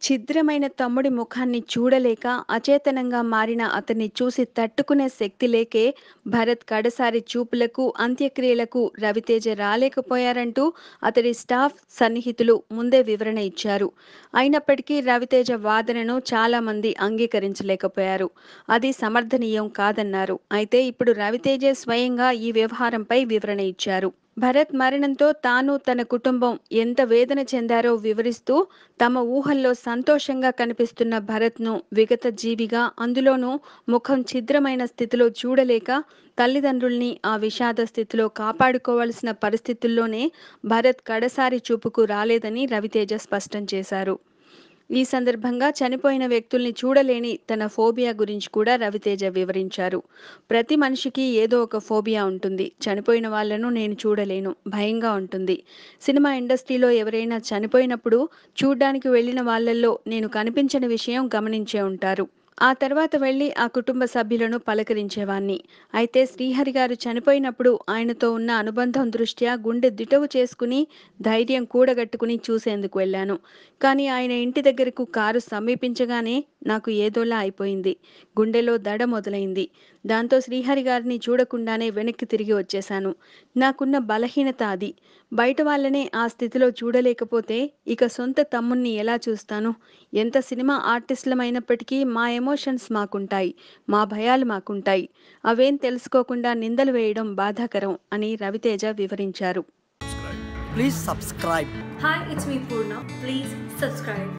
ఛిద్రమైన తమ్ముడి ముఖాన్ని చూడలేక అచేతనంగా మారిన అతన్ని చూసి తట్టుకునే శక్తి లేకే భరత్ కడసారి చూపులకు అంత్యక్రియలకు రవితేజ రాలేకపోయారంటూ అతడి స్టాఫ్ సన్నిహితులు ముందే వివరణ ఇచ్చారు అయినప్పటికీ రవితేజ వాదనను చాలామంది అంగీకరించలేకపోయారు అది సమర్థనీయం కాదన్నారు అయితే ఇప్పుడు రవితేజ స్వయంగా ఈ వ్యవహారంపై వివరణ ఇచ్చారు భరత్ మరణంతో తాను తన కుటుంబం ఎంత వేదన చెందారో వివరిస్తూ తమ ఊహల్లో సంతోషంగా కనిపిస్తున్న భరత్ను విగత జీవిగా అందులోనూ ముఖం ఛిద్రమైన స్థితిలో చూడలేక తల్లిదండ్రుల్ని ఆ విషాద స్థితిలో కాపాడుకోవాల్సిన పరిస్థితుల్లోనే భరత్ కడసారి చూపుకు రాలేదని రవితేజ స్పష్టం చేశారు ఈ సందర్భంగా చనిపోయిన వ్యక్తుల్ని చూడలేని తన ఫోబియా గురించి కూడా రవితేజ వివరించారు ప్రతి మనిషికి ఏదో ఒక ఫోబియా ఉంటుంది చనిపోయిన వాళ్ళను నేను చూడలేను భయంగా ఉంటుంది సినిమా ఇండస్ట్రీలో ఎవరైనా చనిపోయినప్పుడు చూడ్డానికి వెళ్ళిన వాళ్ళల్లో నేను కనిపించని విషయం గమనించే ఉంటారు ఆ తర్వాత వెళ్ళి ఆ కుటుంబ సభ్యులను పలకరించేవాణ్ణి అయితే శ్రీహరి గారు చనిపోయినప్పుడు ఆయనతో ఉన్న అనుబంధం దృష్ట్యా గుండె దిటవు చేసుకుని ధైర్యం కూడగట్టుకుని చూసేందుకు వెళ్ళాను కానీ ఆయన ఇంటి దగ్గరకు కారు సమీపించగానే నాకు ఏదోలా అయిపోయింది గుండెలో దడ మొదలైంది దాంతో శ్రీహరి గారిని చూడకుండానే వెనక్కి తిరిగి వచ్చేశాను నాకున్న బలహీనత అది బయట వాళ్ళనే ఆ స్థితిలో చూడలేకపోతే ఇక సొంత తమ్ముణ్ణి ఎలా చూస్తాను ఎంత సినిమా ఆర్టిస్టులమైనప్పటికీ మా ఎమోషన్స్ మాకుంటాయి మా భయాలు మాకుంటాయి అవేం తెలుసుకోకుండా నిందలు వేయడం బాధాకరం అని రవితేజ వివరించారు Please subscribe. Hi, it's me Purna. Please subscribe.